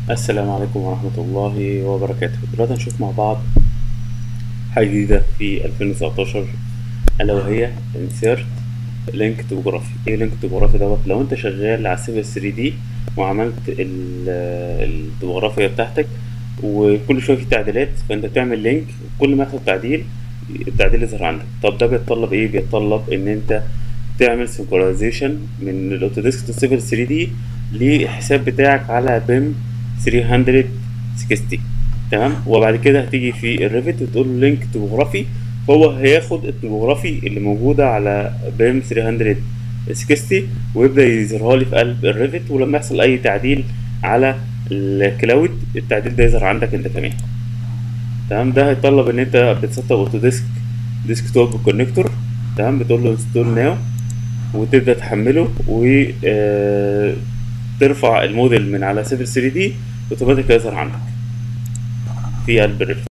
السلام عليكم ورحمة الله وبركاته دلوقتي هنشوف مع بعض حاجة جديدة في 2019 ألا وهي insert link topography ايه link topography دوت لو انت شغال على سيفل 3 دي وعملت ال- التopography بتاعتك وكل شوية في تعديلات فانت بتعمل لينك كل ما يحصل تعديل التعديل يظهر عندك طب ده بيتطلب ايه بيتطلب ان انت تعمل سنكرونايزيشن من الاوتوديسك تو سيفل 3 دي للحساب بتاعك على بيم 360 تمام وبعد كده هتيجي في الريفت وتقول له لينك توبوغرافي هو هياخد التوبوغرافي اللي موجوده على بيم 360 ويبدا يظهرها لي في قلب الريفت ولما يحصل اي تعديل على الكلاود التعديل ده يظهر عندك انت كمان تمام ده هيتطلب ان انت بتسطب اوتوديسك ديسك توب كونكتور تمام بتقول له انستول ناو وتبدا تحمله و آه، ترفع الموديل من على سيفل 3 دي اوتوماتيك يظهر عندك في قلب الريفت